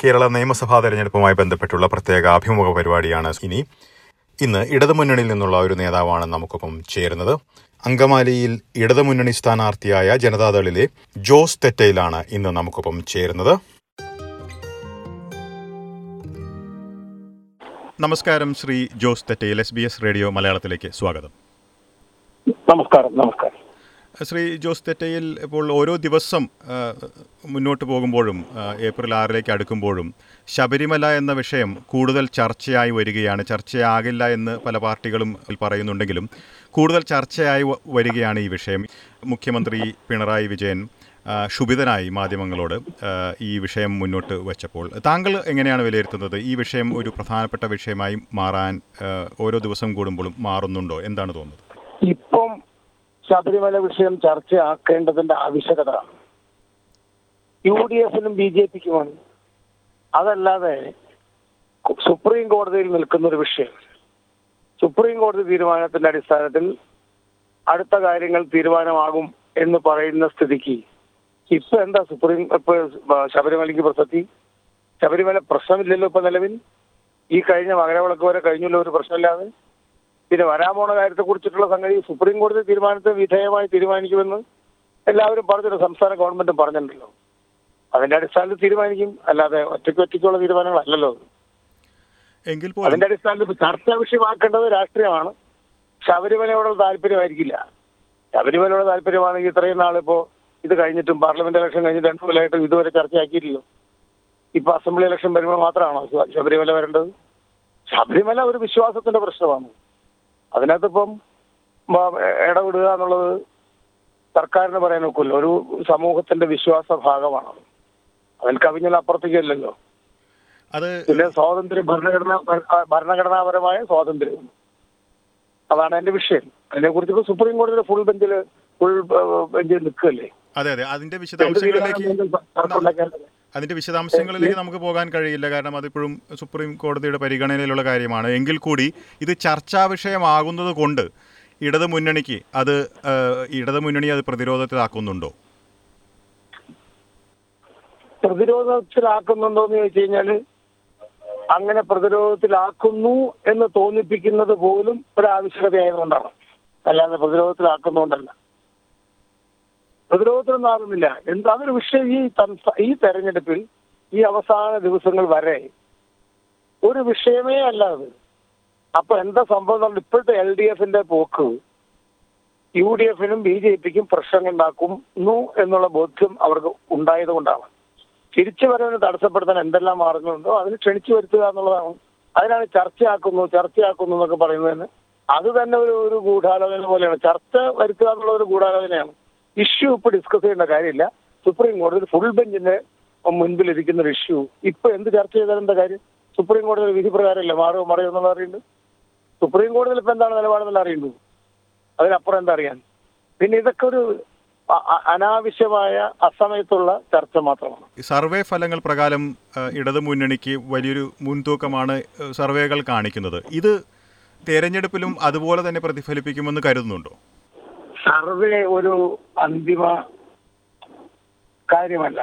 കേരള നിയമസഭാ തെരഞ്ഞെടുപ്പുമായി ബന്ധപ്പെട്ടുള്ള പ്രത്യേക അഭിമുഖ പരിപാടിയാണ് ഇനി ഇന്ന് ഇടതുമുന്നണിയിൽ നിന്നുള്ള ഒരു നേതാവാണ് നമുക്കൊപ്പം ചേരുന്നത് അങ്കമാലിയിൽ ഇടതുമുന്നണി സ്ഥാനാർത്ഥിയായ ജനതാദളിലെ ജോസ് തെറ്റയിലാണ് ഇന്ന് നമുക്കൊപ്പം ചേരുന്നത് നമസ്കാരം Shri Jose Thettayil S B S radio മലയാളത്തിലേക്ക് സ്വാഗതം നമസ്കാരം നമസ്കാരം ശ്രീ ജോസ് തെറ്റയിൽ ഇപ്പോൾ ഓരോ ദിവസം ആ, മുന്നോട്ട് പോകുമ്പോഴും ആ, ഏപ്രിൽ ആറിലേക്ക് അടുക്കുമ്പോഴും ശബരിമല എന്ന വിഷയം കൂടുതൽ ചർച്ചയായി വരികയാണ് ചർച്ചയാകില്ല എന്ന് പല പാർട്ടികളും പറയുന്നുണ്ടെങ്കിലും കൂടുതൽ ചർച്ചയായി വ- വരികയാണ് ഈ വിഷയം മുഖ്യമന്ത്രി പിണറായി വിജയൻ ആ, ക്ഷുഭിതനായി മാധ്യമങ്ങളോട് ആ, ഈ വിഷയം മുന്നോട്ട് വെച്ചപ്പോൾ താങ്കൾ എങ്ങനെയാണ് വിലയിരുത്തുന്നത് ഈ വിഷയം ഒരു പ്രധാനപ്പെട്ട വിഷയമായി മാറാൻ ആ, ഓരോ ദിവസം കൂടുമ്പോഴും മാറുന്നുണ്ടോ എന്താണ് തോന്നുന്നത് ഇപ്പം ശബരിമല വിഷയം ചർച്ചയാക്കേണ്ടതിന്റെ ആവശ്യകത യു ഡി എഫിനും ബി ജെ പിക്കുമാണ് അതല്ലാതെ കു- സുപ്രീം കോടതിയിൽ നിൽക്കുന്ന ഒരു വിഷയം സുപ്രീം കോടതി തീരുമാനത്തിന്റെ അടിസ്ഥാനത്തിൽ അടുത്ത കാര്യങ്ങൾ തീരുമാനമാകും എന്ന് പറയുന്ന സ്ഥിതിക്ക് ഇപ്പൊ എന്താ സുപ്രീം ഇപ്പൊ ശബരിമലയ്ക്ക് പ്രസക്തി ശബരിമല പ്രശ്നമില്ലല്ലോ ഇപ്പൊ നിലവിൽ ഈ കഴിഞ്ഞ മകരവിളക്ക് വരെ കഴിഞ്ഞല്ലോ ഒരു പ്രശ്നമില്ലാതെ പിന്നെ വരാൻ പോണ കാര്യത്തെ കുറിച്ചിട്ടുള്ള സംഗതി സുപ്രീം കോടതി തീരുമാനത്തിന് വിധേയമായി തീരുമാനിക്കുമെന്ന് എല്ലാവരും പറഞ്ഞിട്ട് സംസ്ഥാന ഗവൺമെന്റും പറഞ്ഞിട്ടുണ്ടല്ലോ അതിന്റെ അടിസ്ഥാനത്തിൽ തീരുമാനിക്കും അല്ലാതെ ഒറ്റയ്ക്ക് ഒറ്റയ്ക്കുള്ള തീരുമാനങ്ങളല്ലല്ലോ അത്. എങ്കിൽ പോലും അതിന്റെ അടിസ്ഥാനത്തിൽ ഇപ്പൊ ചർച്ചാ വിഷയമാക്കേണ്ടത് രാഷ്ട്രീയമാണ് ശബരിമലയോടുള്ള താല്പര്യമായിരിക്കില്ല ശബരിമലയോട് താല്പര്യമാണെങ്കിൽ ഇത്രയും നാളിപ്പോ ഇത് കഴിഞ്ഞിട്ടും പാർലമെന്റ് ഇലക്ഷൻ കഴിഞ്ഞിട്ട് രണ്ടു കൊല്ലമായിട്ടും ഇതുവരെ ചർച്ചയാക്കിയിട്ടില്ലല്ലോ ഇപ്പൊ അസംബ്ലി ഇലക്ഷൻ വരുമ്പോൾ മാത്രമാണോ ശ- ശബരിമല വരേണ്ടത് ശബരിമല ഒരു വിശ്വാസത്തിന്റെ പ്രശ്നമാണ് അതിനകത്തിപ്പം മ- ഇടപെടുക എന്നുള്ളത് സർക്കാരിന് പറയാൻ ഒക്കില്ല ഒരു സമൂഹത്തിന്റെ വിശ്വാസ ഭാഗമാണ് അതിൽ കവിഞ്ഞാൽ അപ്പുറത്തേക്കല്ലല്ലോ അത് പിന്നെ സ്വാതന്ത്ര്യം ഭരണഘടന ഭരണഘടനാപരമായ സ്വാതന്ത്ര്യം അതാണ് എന്റെ വിഷയം അതിനെ കുറിച്ച് സുപ്രീം കോടതിയുടെ ഫുൾ ബെഞ്ചിൽ ഫുൾ ബെഞ്ചിൽ നിൽക്കുകയല്ലേ അതെ അതെ അതിന്റെ എന്ത് വിശദാംശങ്ങളിലേക്ക് തീരുമാനം തർക്കമുണ്ടാക്കിയാൽ അതിന്റെ വിശദാംശങ്ങളിലേക്ക് നമുക്ക് പോകാൻ കഴിയില്ല കാരണം അതിപ്പോഴും സുപ്രീം കോടതിയുടെ പരിഗണനയിലുള്ള കാര്യമാണ് എങ്കിൽ കൂടി ഇത് ചർച്ചാ വിഷയമാകുന്നത് കൊണ്ട് ഇടത് മുന്നണിക്ക് അത് ആ, ഇടത് മുന്നണി അത് പ്രതിരോധത്തിലാക്കുന്നുണ്ടോ പ്രതിരോധത്തിലാക്കുന്നുണ്ടോ എന്ന് ചോദിച്ചു കഴിഞ്ഞാല് അങ്ങനെ പ്രതിരോധത്തിലാക്കുന്നു എന്ന് തോന്നിപ്പിക്കുന്നത് പോലും ഒരു ആവശ്യകതയായതുകൊണ്ടാണ് അല്ലാതെ പ്രതിരോധത്തിലാക്കുന്നതുകൊണ്ടല്ല പ്രതിരോധത്തിലൊന്നും ആകുന്നില്ല എന്താ അതൊരു വിഷയം ഈ സംസ്ഥാ- ഈ തെരഞ്ഞെടുപ്പിൽ ഈ അവസാന ദിവസങ്ങൾ വരെ ഒരു വിഷയമേ അല്ല അത് അപ്പൊ എന്താ സംഭവം എന്ന് പറഞ്ഞാൽ ഇപ്പോഴത്തെ എൽ ഡി എഫിന്റെ പോക്ക് യു ഡി എഫിനും ബി ജെ പിക്കും പ്രശ്നങ്ങൾ ഉണ്ടാക്കുന്നു എന്നുള്ള ബോധ്യം അവർക്ക് ഉണ്ടായത് കൊണ്ടാണ് തിരിച്ചു വരവിന് തടസ്സപ്പെടുത്താൻ എന്തെല്ലാം മാർഗങ്ങളുണ്ടോ അതിന് ക്ഷണിച്ചു വരുത്തുക എന്നുള്ളതാണ് അതിനാണ് ചർച്ചയാക്കുന്നു ചർച്ചയാക്കുന്നു എന്നൊക്കെ പറയുന്നതിന് അത് തന്നെ ഒരു ഒരു ഗൂഢാലോചന പോലെയാണ് ചർച്ച വരുത്തുക എന്നുള്ള ഒരു ഗൂഢാലോചനയാണ് ഇഷ്യൂ ഇപ്പൊ ഡിസ്കസ് ചെയ്യേണ്ട കാര്യമില്ല സുപ്രീം കോടതി ഫുൾ ബെഞ്ചിന്റെ മുൻപിൽ ഇരിക്കുന്ന ഒരു ഇഷ്യൂ ഇപ്പൊ എന്ത് ചർച്ച ചെയ്താലും എന്താ കാര്യം സുപ്രീം കോടതി വിധി പ്രകാരമില്ല മാറുമോ മറിയോ എന്നുള്ള അറിയുന്നുണ്ട് സുപ്രീം കോടതിയിൽ ഇപ്പൊ എന്താണ് നിലപാടെന്നുള്ള അറിയുന്നു അതിനപ്പുറം എന്താ അറിയാൻ പിന്നെ ഇതൊക്കെ ഒരു അ- അ- അനാവശ്യമായ അസമയത്തുള്ള ചർച്ച മാത്രമാണ് ഈ സർവേ ഫലങ്ങൾ പ്രകാരം ആ, ഇടത് മുന്നണിക്ക് വലിയൊരു മുൻതൂക്കമാണ് ആ, സർവേകൾ കാണിക്കുന്നത് ഇത് തെരഞ്ഞെടുപ്പിലും അതുപോലെ തന്നെ പ്രതിഫലിപ്പിക്കുമെന്ന് കരുതുന്നുണ്ടോ സർവേ ഒരു അന്തിമ കാര്യമല്ല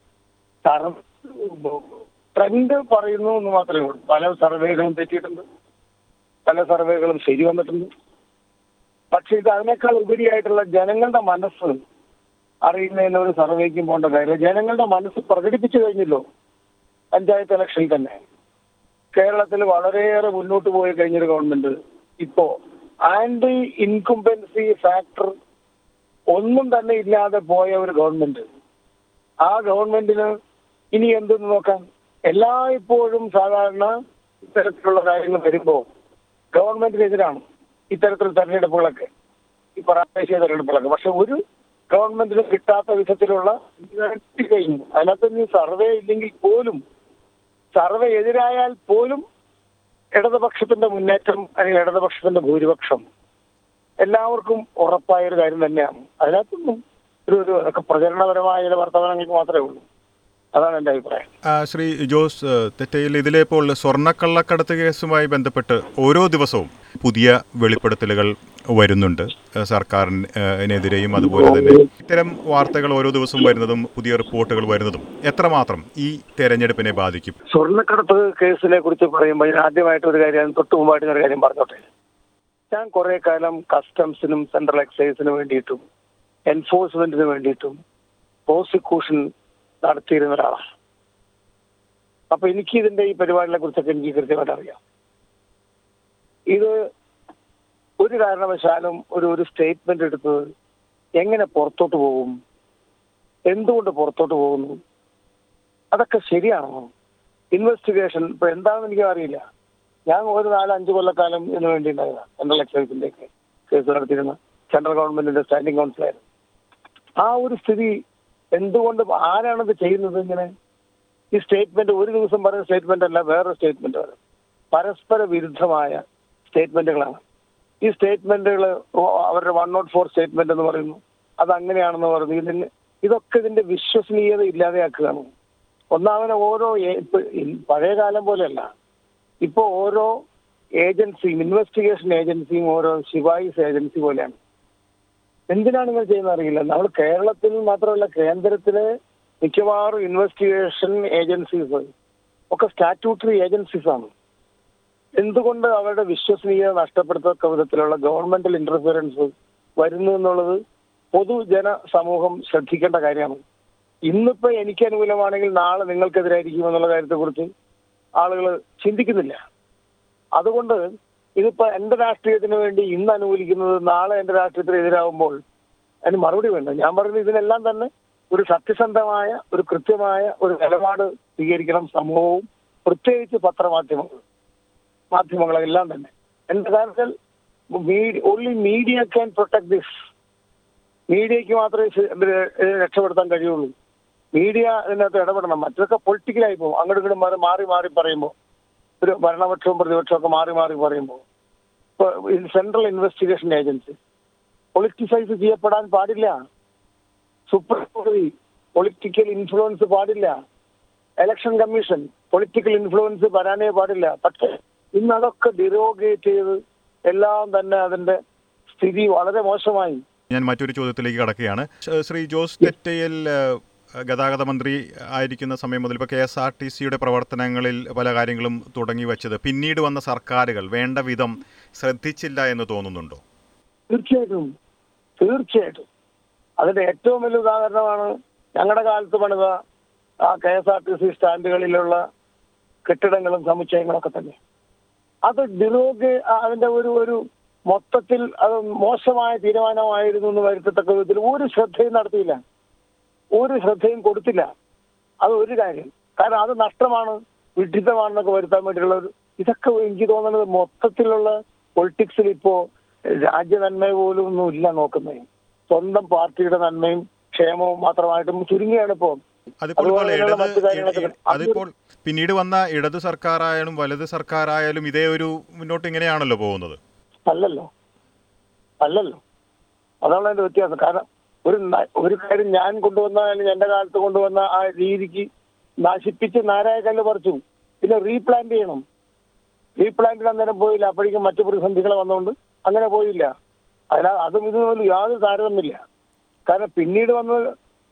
ട്രെൻഡ് പറയുന്നു എന്ന് മാത്രമേ ഉള്ളൂ പല സർവേകളും തെറ്റിയിട്ടുണ്ട് പല സർവേകളും ശരി വന്നിട്ടുണ്ട് പക്ഷെ ഇത് അതിനേക്കാൾ ഉപരിയായിട്ടുള്ള ജനങ്ങളുടെ മനസ്സ് അറിയുന്നതിന് ഒരു സർവേക്കും പോകേണ്ട കാര്യം ജനങ്ങളുടെ മനസ്സ് പ്രകടിപ്പിച്ചു കഴിഞ്ഞല്ലോ പഞ്ചായത്ത് ഇലക്ഷനിൽ തന്നെ കേരളത്തിൽ വളരെയേറെ മുന്നോട്ട് പോയി കഴിഞ്ഞൊരു ഗവൺമെന്റ് ഇപ്പോ ആന്റി ഇൻകുംബൻസി ഫാക്ടർ ഒന്നും തന്നെ ഇല്ലാതെ പോയ ഒരു ഗവൺമെന്റ് ആ ഗവൺമെന്റിന് ഇനി എന്തെന്ന് നോക്കാം എല്ലായ്പ്പോഴും സാധാരണ ഇത്തരത്തിലുള്ള കാര്യങ്ങൾ വരുമ്പോ ഗവൺമെന്റിനെതിരാണ് ഇത്തരത്തിൽ തെരഞ്ഞെടുപ്പുകളൊക്കെ ഈ പ്രാദേശിക തെരഞ്ഞെടുപ്പുകളൊക്കെ പക്ഷെ ഒരു ഗവൺമെന്റിന് കിട്ടാത്ത വിധത്തിലുള്ള ഇത് കഴിഞ്ഞു അതിനകത്ത് ഇനി സർവേ ഇല്ലെങ്കിൽ പോലും സർവേ എതിരായാൽ പോലും ഇടതുപക്ഷത്തിന്റെ മുന്നേറ്റം അല്ലെങ്കിൽ ഇടതുപക്ഷത്തിന്റെ ഭൂരിപക്ഷം എല്ലാവർക്കും ഉറപ്പായ ഒരു കാര്യം തന്നെയാണ് അതിനകത്തൊന്നും ഒരു ഒരു ഒക്കെ പ്രചരണപരമായ ചില വർത്തമാനങ്ങൾക്ക് മാത്രമേ ഉള്ളൂ അതാണ് എൻ്റെ അഭിപ്രായം ആ, ശ്രീ ജോസ് ഏ, തെറ്റയിൽ ഇതിലിപ്പോൾ സ്വർണ്ണക്കള്ളക്കടത്ത് കേസുമായി ബന്ധപ്പെട്ട് ഓരോ ദിവസവും പുതിയ വെളിപ്പെടുത്തലുകൾ വരുന്നുണ്ട് ഏ, സർക്കാരിനെതിരെയും അതുപോലെ തന്നെ ഇത്തരം വാർത്തകൾ ഓരോ ദിവസവും വരുന്നതും പുതിയ റിപ്പോർട്ടുകൾ വരുന്നതും എത്രമാത്രം ഈ തെരഞ്ഞെടുപ്പിനെ ബാധിക്കും സ്വർണ്ണക്കടത്ത് കേസിനെ കുറിച്ച് പറയുമ്പോൾ ഞാൻ ആദ്യമായിട്ട് ഒരു കാര്യം തൊട്ട് മുമ്പായിട്ട് ഞാൻ ഒരു കാര്യം പറഞ്ഞോട്ടെ ഞാൻ കുറെ കാലം കസ്റ്റംസിനും സെൻട്രൽ എക്സൈസിനും വേണ്ടിയിട്ടും എൻഫോഴ്സ്മെന്റിന് വേണ്ടിയിട്ടും പ്രോസിക്യൂഷൻ നടത്തിയിരുന്ന ഒരാളാണ് അപ്പൊ എനിക്ക് ഇതിന്റെ ഈ പരിപാടികളെ കുറിച്ചൊക്കെ എനിക്ക് കൃത്യമായിട്ട് അറിയാം ഇത് ഒരു കാരണവശാലും ഒരു ഒരു സ്റ്റേറ്റ്മെന്റ് എടുത്ത് എങ്ങനെ പുറത്തോട്ട് പോകും എന്തുകൊണ്ട് പുറത്തോട്ട് പോകുന്നു അതൊക്കെ ശരിയാണോ ഇൻവെസ്റ്റിഗേഷൻ ഇപ്പൊ എന്താണെന്ന് എനിക്ക് അറിയില്ല ഞാൻ ഒരു നാല് അഞ്ച് കൊല്ലക്കാലം ഇതിനു വേണ്ടി ഉണ്ടായതാണ് സെൻട്രൽ എക്സൈസിന്റെ ഒക്കെ കേസ് നടത്തിയിരുന്ന സെൻട്രൽ ഗവൺമെന്റിന്റെ സ്റ്റാൻഡിംഗ് കൗൺസിലായിരുന്നു ആ ഒരു സ്ഥിതി എന്തുകൊണ്ട് ആരാണിത് ചെയ്യുന്നത് ഇങ്ങനെ ഈ സ്റ്റേറ്റ്മെന്റ് ഒരു ദിവസം പറയുന്ന സ്റ്റേറ്റ്മെന്റ് അല്ല വേറൊരു സ്റ്റേറ്റ്മെന്റ് വരും പരസ്പര വിരുദ്ധമായ സ്റ്റേറ്റ്മെന്റുകളാണ് ഈ സ്റ്റേറ്റ്മെന്റുകൾ അവരുടെ വൺ നോട്ട് ഫോർ സ്റ്റേറ്റ്മെന്റ് എന്ന് പറയുന്നു അത് അങ്ങനെയാണെന്ന് പറയുന്നു ഇതിന് ഇതൊക്കെ ഇതിന്റെ വിശ്വസനീയത ഇല്ലാതെയാക്കുകയാണ് ഒന്നാമത് ഓരോ ഏ- ഇപ്പൊ ഇൻ- പഴയ കാലം പോലെയല്ല ഇപ്പൊ ഓരോ ഏജൻസിയും ഇൻവെസ്റ്റിഗേഷൻ ഏജൻസിയും ഓരോ ശിവായിസ് ഏജൻസി പോലെയാണ് എന്തിനാണ് ഇങ്ങനെ ചെയ്യുന്നത് അറിയില്ല നമ്മൾ കേരളത്തിൽ മാത്രമല്ല കേന്ദ്രത്തിലെ മിക്കവാറും ഇൻവെസ്റ്റിഗേഷൻ ഏജൻസീസ് ഒക്കെ സ്റ്റാറ്റ്യൂട്ടറി ഏജൻസീസ് ആണ് എന്തുകൊണ്ട് അവരുടെ വിശ്വസനീയത നഷ്ടപ്പെടുത്തക്ക വിധത്തിലുള്ള ഗവൺമെന്റൽ ഇന്റർഫിയറൻസ് വരുന്നു എന്നുള്ളത് പൊതുജന സമൂഹം ശ്രദ്ധിക്കേണ്ട കാര്യമാണ് ഇന്നിപ്പോ എനിക്ക് അനുകൂലമാണെങ്കിൽ നാളെ നിങ്ങൾക്കെതിരായിരിക്കും എന്നുള്ള കാര്യത്തെക്കുറിച്ച് ആളുകൾ ചിന്തിക്കുന്നില്ല അതുകൊണ്ട് ഇതിപ്പോ എന്റെ രാഷ്ട്രീയത്തിന് വേണ്ടി ഇന്ന് അനുകൂലിക്കുന്നത് നാളെ എന്റെ രാഷ്ട്രീയത്തിന് എതിരാകുമ്പോൾ അതിന് മറുപടി വേണ്ട ഞാൻ പറയുന്നത് ഇതിനെല്ലാം തന്നെ ഒരു സത്യസന്ധമായ ഒരു കൃത്യമായ ഒരു നിലപാട് സ്വീകരിക്കണം സമൂഹവും പ്രത്യേകിച്ച് പത്രമാധ്യമങ്ങൾ മാധ്യമങ്ങളെല്ലാം തന്നെ എന്റെ കാര്യത്തിൽ only media can protect this മീഡിയക്ക് മാത്രമേ ശ- ഇതിനെ രക്ഷപ്പെടുത്താൻ കഴിയുള്ളൂ മീഡിയ ഇതിനകത്ത് ഇടപെടണം മറ്റൊക്കെ പൊളിറ്റിക്കലായി പോകും അങ്ങോട്ടും ഇങ്ങോട്ടും മാറി മാറി മാറി പറയുമ്പോൾ ഒരു ഭരണപക്ഷവും പ്രതിപക്ഷവും ഒക്കെ മാറി മാറി പറയുമ്പോൾ ഇപ്പൊ സെൻട്രൽ ഇൻവെസ്റ്റിഗേഷൻ ഏജൻസി പൊളിറ്റിസൈസ് ചെയ്യപ്പെടാൻ പാടില്ല സുപ്രീം കോടതി പൊളിറ്റിക്കൽ ഇൻഫ്ലുവൻസ് പാടില്ല ഇലക്ഷൻ കമ്മീഷൻ പൊളിറ്റിക്കൽ ഇൻഫ്ലുവൻസ് വരാനേ പാടില്ല പക്ഷേ ഇന്ന് അതൊക്കെ ഡിറോഗേറ്റ് ചെയ്ത് എല്ലാം തന്നെ അതിന്റെ സ്ഥിതി വളരെ മോശമായി ഞാൻ മറ്റൊരു ചോദ്യത്തിലേക്ക് കടക്കുകയാണ് ശ- ശ്രീ ജോസ് തെറ്റയിൽ ഏഹ്, ഗതാഗത മന്ത്രി ആയിരിക്കുന്ന സമയം മുതൽ ഇപ്പോൾ കെ എസ് ആർ ടി സിയുടെ പ്രവർത്തനങ്ങളിൽ പല കാര്യങ്ങളും തുടങ്ങി വെച്ചത് പിന്നീട് വന്ന സർക്കാരുകൾ വേണ്ട വിധം ശ്രദ്ധിച്ചില്ല എന്ന് തോന്നുന്നുണ്ടോ തീർച്ചയായിട്ടും തീർച്ചയായിട്ടും അതിന്റെ ഏറ്റവും വലിയ ഉദാഹരണമാണ് ഞങ്ങളുടെ കാലത്ത് പണിത ആ K S R T C സ്റ്റാൻഡുകളിലുള്ള കെട്ടിടങ്ങളും സമുച്ചയങ്ങളൊക്കെ തന്നെ അത് ഡിറോഗ് അതിന്റെ ഒരു ഒരു മൊത്തത്തിൽ അത് മോശമായ തീരുമാനമായിരുന്നു എന്ന് വരുത്തത്തക്ക വിധത്തിൽ ഒരു ശ്രദ്ധയും നടത്തിയില്ല ഒരു ശ്രദ്ധയും കൊടുത്തില്ല അത് ഒരു കാര്യം കാരണം അത് നഷ്ടമാണ് വിഡിത്തമാണെന്നൊക്കെ വരുത്താൻ വേണ്ടിയുള്ള ഒരു ഇതൊക്കെ എനിക്ക് തോന്നുന്നത് മൊത്തത്തിലുള്ള പൊളിറ്റിക്സിൽ ഇപ്പോ രാജ്യ നന്മ പോലും ഒന്നും ഇല്ല നോക്കുന്നത് സ്വന്തം പാർട്ടിയുടെ നന്മയും ക്ഷേമവും മാത്രമായിട്ടും ചുരുങ്ങിയാണ് ഇപ്പോ അതിപ്പോൾ ഇപ്പോൾ അതുപോലെയുള്ള ഇടത് മറ്റു കാര്യങ്ങളൊക്കെ ഇ- അതിപ്പോൾ പിന്നീട് വന്ന ഇടത് സർക്കാരായാലും വലത് സർക്കാരായാലും ഇതേ ഒരു മുന്നോട്ട് ഇങ്ങനെയാണല്ലോ പോകുന്നത് അല്ലല്ലോ അല്ലല്ലോ അതാണ് അതിന്റെ വ്യത്യാസം കാരണം ഒരു ന- ഒരു കാര്യം ഞാൻ കൊണ്ടുവന്ന അല്ലെങ്കിൽ എന്റെ കാലത്ത് കൊണ്ടുവന്ന ആ രീതിക്ക് നശിപ്പിച്ച് നാരായ കല്ല് പറിച്ചു പിന്നെ റീപ്ലാന്റ് ചെയ്യണം റീപ്ലാന്റിന് അന്നേരം പോയില്ല അപ്പോഴേക്കും മറ്റു പ്രതിസന്ധികൾ വന്നുകൊണ്ട് അങ്ങനെ പോയില്ല അതിനാൽ അതും ഇതും തമ്മിൽ യാതൊരു താരതമ്യമില്ല കാരണം പിന്നീട് വന്നത്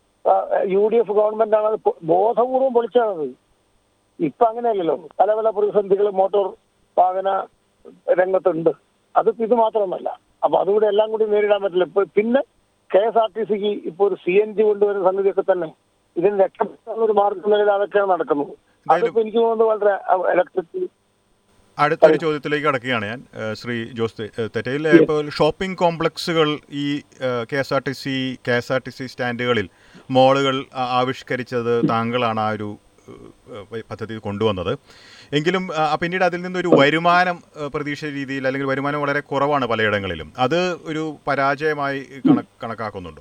യു ഡി എഫ് ഗവൺമെന്റ് ആണ് അത് പൊ- ബോധപൂർവം പൊളിച്ചത് ഇപ്പൊ അങ്ങനെയല്ലല്ലോ പല പല പ്രതിസന്ധികൾ മോട്ടോർ വാഹന രംഗത്തുണ്ട് അത് ഇത് മാത്രമല്ല അപ്പൊ അതുകൂടെ എല്ലാം കൂടി നേരിടാൻ പറ്റില്ല ഇപ്പൊ പിന്നെ കെ എസ് ആർ ടി സിക്ക് ഇപ്പൊ ഒരു സി എൻ ജി കൊണ്ടുവരുന്ന സംഗതിയൊക്കെ തന്നെ ഇതിന് രക്ഷപ്പെടാനുള്ള ഒരു മാർഗം നിലയിൽ അതൊക്കെയാണ് നടക്കുന്നത് അതിപ്പോ എനിക്ക് തോന്നുന്നത് വളരെ ഇലക്ട്രിക് അടുത്തൊരു ചോദ്യത്തിലേക്ക് കടക്കുകയാണ് ഞാൻ ഏഹ് ശ്രീ ജോസ് തെ- ഏഹ് തെറ്റയിൽ ഇപ്പോൾ ഷോപ്പിംഗ് കോംപ്ലക്സുകൾ ഈ K S R T C K S R T C സ്റ്റാൻഡുകളിൽ മോളുകൾ ആ- ആവിഷ്കരിച്ചത് താങ്കളാണ് ആ ഒരു ഏഹ്, പദ്ധതി കൊണ്ടുവന്നത് എങ്കിലും ആ, പിന്നീട് അതിൽ നിന്നൊരു വരുമാനം ഏഹ്, പ്രതീക്ഷ രീതിയിൽ അല്ലെങ്കിൽ വരുമാനം വളരെ കുറവാണ് പലയിടങ്ങളിലും അത് ഒരു പരാജയമായി കണ കണക്കാക്കുന്നുണ്ടോ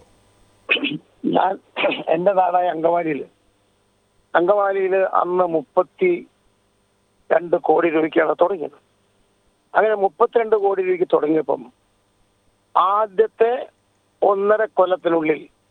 ഞാൻ എന്റെ നാടായ അങ്കമാലിയില് അങ്കമാലിയില് അന്ന് മുപ്പത്തി രണ്ട് കോടി രൂപയ്ക്കാണ് തുടങ്ങിയത് അങ്ങനെ മുപ്പത്തിരണ്ട് കോടി രൂപയ്ക്ക് തുടങ്ങിയപ്പം ആദ്യത്തെ ഒന്നര കൊല്ലത്തിനുള്ളിൽ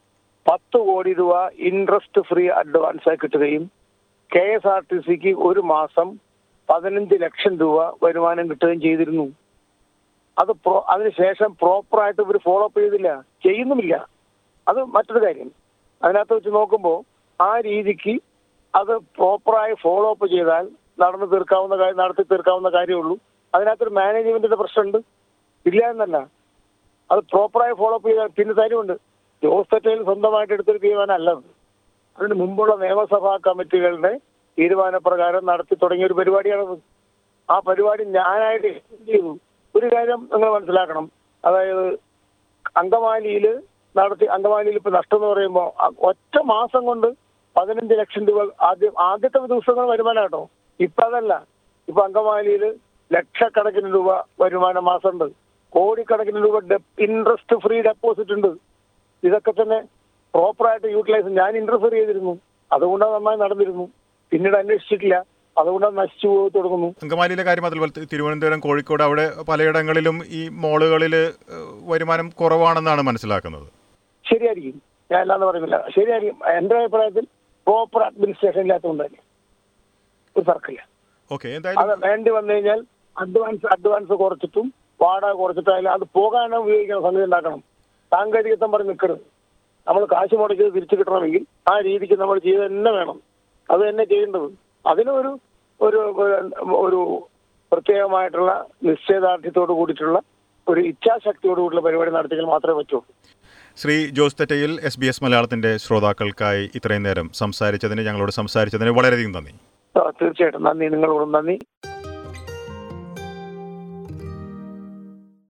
പത്ത് കോടി രൂപ ഇൻട്രസ്റ്റ് ഫ്രീ അഡ്വാൻസ് ആയി കിട്ടുകയും കെ എസ് ആർ ടി സിക്ക് ഒരു മാസം പതിനഞ്ച് ലക്ഷം രൂപ വരുമാനം കിട്ടുകയും ചെയ്തിരുന്നു അത് പ്രോ അതിനുശേഷം പ്രോപ്പറായിട്ട് ഇവർ ഫോളോ അപ്പ് ചെയ്തില്ല ചെയ്യുന്നുമില്ല അത് മറ്റൊരു കാര്യം അതിനകത്ത് വെച്ച് നോക്കുമ്പോൾ ആ രീതിക്ക് അത് പ്രോപ്പറായി ഫോളോ അപ്പ് ചെയ്താൽ നടന്നു തീർക്കാവുന്ന കാര്യം നടത്തി തീർക്കാവുന്ന കാര്യമുള്ളൂ അതിനകത്തൊരു മാനേജ്മെന്റിന്റെ പ്രശ്നമുണ്ട് ഇല്ല എന്നല്ല അത് പ്രോപ്പറായി ഫോളോ അപ്പ് ചെയ്താൽ പിന്നെ തരുമുണ്ട് ജോസ് തെറ്റയിൽ സ്വന്തമായിട്ട് എടുത്തൊരു തീരുമാനമല്ല അത്. അതിന് മുമ്പുള്ള നിയമസഭാ കമ്മിറ്റികളുടെ തീരുമാനപ്രകാരം നടത്തി തുടങ്ങിയ ഒരു പരിപാടിയാണത് ആ പരിപാടി ഞാനായിട്ട് ചെയ്തു ഒരു കാര്യം നിങ്ങൾ മനസ്സിലാക്കണം അതായത് അങ്കമാലിയിൽ നടത്തി അങ്കമാലിയിൽ ഇപ്പൊ നഷ്ടം എന്ന് പറയുമ്പോൾ ഒറ്റ മാസം കൊണ്ട് പതിനഞ്ച് ലക്ഷം രൂപ ആദ്യം ആദ്യത്തെ ദിവസങ്ങൾ വരുമാനം കേട്ടോ ഇപ്പൊ അതല്ല ഇപ്പൊ അങ്കമാലിയിൽ ലക്ഷക്കണക്കിന് രൂപ വരുമാന മാസമുണ്ട് കോടിക്കണക്കിന് രൂപ ഇൻട്രസ്റ്റ് ഫ്രീ ഡെപ്പോസിറ്റ് ഉണ്ട് ഇതൊക്കെ തന്നെ പ്രോപ്പറായിട്ട് യൂട്ടിലൈസ് ഞാൻ ഇന്റർഫിയർ ചെയ്തിരുന്നു അതുകൊണ്ട് നന്നായി നടന്നിരുന്നു പിന്നീട് അന്വേഷിച്ചിട്ടില്ല അതുകൊണ്ട് അത് നശിച്ചു പോയി തുടങ്ങുന്നു അങ്കമാലിയിലെ കാര്യം അതുപോലെ തി- തിരുവനന്തപുരം കോഴിക്കോട് അവിടെ പലയിടങ്ങളിലും ഈ മോളുകളിൽ വരുമാനം കുറവാണെന്നാണ് മനസ്സിലാക്കുന്നത് ശരിയായിരിക്കും ഞാൻ അല്ലാന്ന് പറയുന്നില്ല ശരിയായിരിക്കും എന്റെ അഭിപ്രായത്തിൽ പ്രോപ്പർ അഡ്മിനിസ്ട്രേഷൻ ഇല്ലാത്തതുകൊണ്ട് തന്നെ ഒരു തർക്കമില്ല ഓക്കെ അത് എന്തായാലും വേണ്ടി വന്നു കഴിഞ്ഞാൽ അഡ്വാൻസ് അഡ്വാൻസ് കുറച്ചിട്ടും വാടക കുറച്ചിട്ടായാലും അത് പോകാനോ ഉപയോഗിക്കണം സംഗതി ഉണ്ടാക്കണം സാങ്കേതികത്വം പറഞ്ഞ് നിൽക്കരുത് നമ്മൾ കാശ് മുടക്കിയത് തിരിച്ചു കിട്ടണമെങ്കിൽ ആ രീതിക്ക് നമ്മൾ ചെയ്ത് തന്നെ വേണം അത് തന്നെ ചെയ്യേണ്ടത് അതിനൊരു ഒരു ഒരു പ്രത്യേകമായിട്ടുള്ള നിശ്ചയദാർഢ്യത്തോട് കൂടിയിട്ടുള്ള ഒരു ഇച്ഛാശക്തിയോട് കൂടിയുള്ള പരിപാടി നടത്തിയാൽ മാത്രമേ പറ്റുള്ളൂ Shri Jose Thettayil S B S മലയാളത്തിൻ്റെ ശ്രോതാക്കൾക്കായി ഇത്രയും നേരം സംസാരിച്ചതിന് ഞങ്ങളോട് സംസാരിച്ചതിന് വളരെയധികം നന്ദി ആ, തീർച്ചയായിട്ടും നന്ദി നിങ്ങളോടും നന്ദി